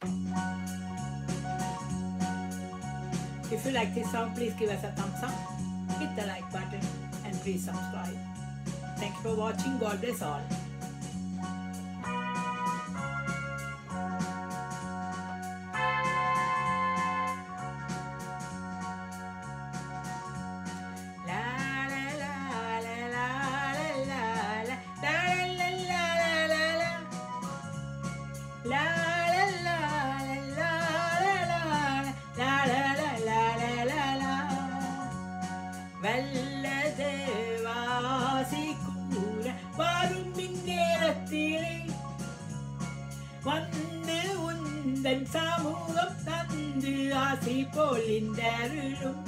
If you like this song, please give us a thumbs up, hit the like button, and please subscribe. Thank you for watching. God bless all. La la la la la la la la la la la la la la. La la la la la la la la la la la la la. வல்லது வாசி கூற வரும் இந்நேரத்திலே வந்து உந்தன் சமூகம் தந்து ஆசி போல் இந்த அருளும்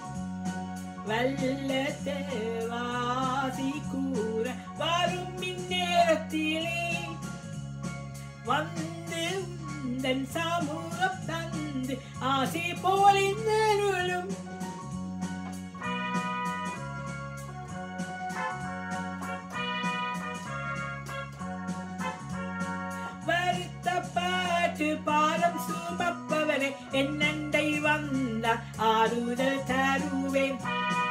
வல்ல தேவாசி கூற வரும் இந்நேரத்திலே வந்து உந்தன் சமூகம் தந்து ஆசி போல் இந்த அருளும் வருத்தப்பாட்டு பாரம் சுமப்பவனே என்னண்டை வந்த ஆறுதல் தருவேன்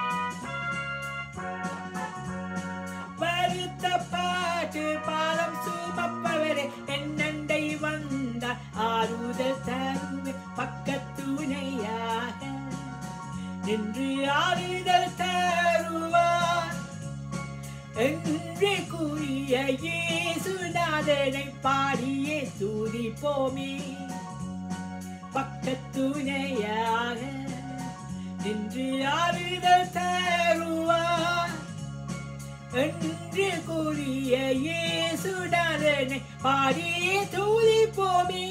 வருத்தப்பாட்டு பாரம் சுமப்பவரே என்னண்டை வந்த ஆறுதல் தருவேன் பக்கத்துணையாக நின்று ஆறுதல் தருவார் என்று கூறிய இயேசுநாதனை பாடியே துதிப்போமே பக்கத்துணையாக நின்று ஆறுதல் தருவார் என்று கூறிய இயேசுநாதனை பாடியே துதிப்போமே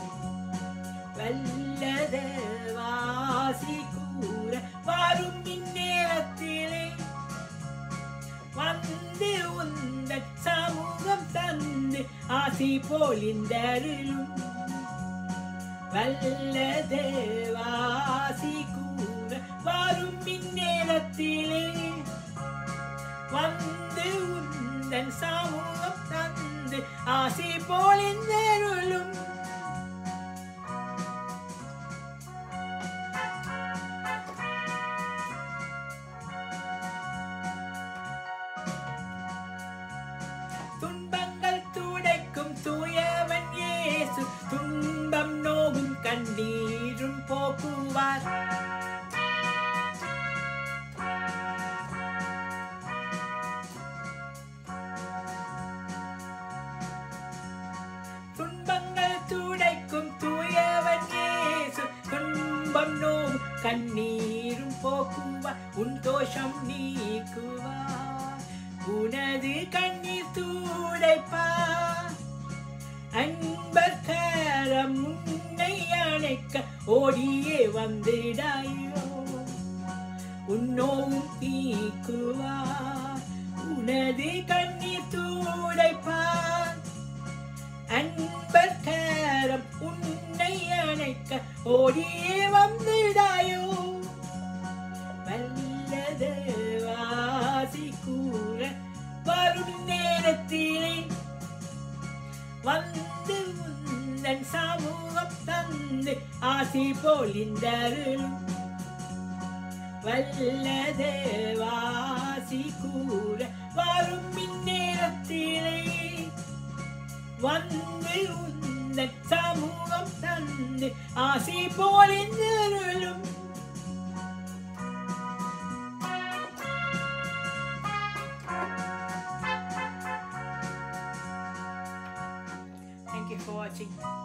வல்லத வாசி கூற வரும் இந்நேரத்திலே வந்து உந்தன் சமூகம் தந்து ஆசி போல் இந்த அருளும் வல்ல தேவாசி கூற வரும் இந்நேரத்திலே வந்து உந்தன் சமூகம் தந்து ஆசி போல் இந்த அருளும் துன்பங்கள் துடைக்கும் தூயவன் இயேசு துன்பம் நோவும் கண்ணீரும் போக்குவார் துன்பங்கள் துடைக்கும் தூயவன் இயேசு துன்பம் நோவும் கண்ணீரும் போக்குவார் உன் தோஷம் நீக்குவார் உனது கண்ணீர் துடைப்பார் அன்பர் கரம் உன்னை அணைக்க ஓடியே வந்திடாயோ உன்னோவும் நீக்குவார் உனது கண்ணீர் துடைப்பார் அன்பர் கரம் உன்னை அணைக்க ஓடியே வந்திடாயோ வல்லது வாசி கூற வரும் நேரத்திலே வந்து உந்தன் சமூகம் தந்து ஆசி போல் இந்த அருளும் வல்லது வாசி கூற வரும் இந்நேரத்திலே வந்து உந்தன் சமூகம் தந்து ஆசி போல் இந்த அருளும் Thank you for watching.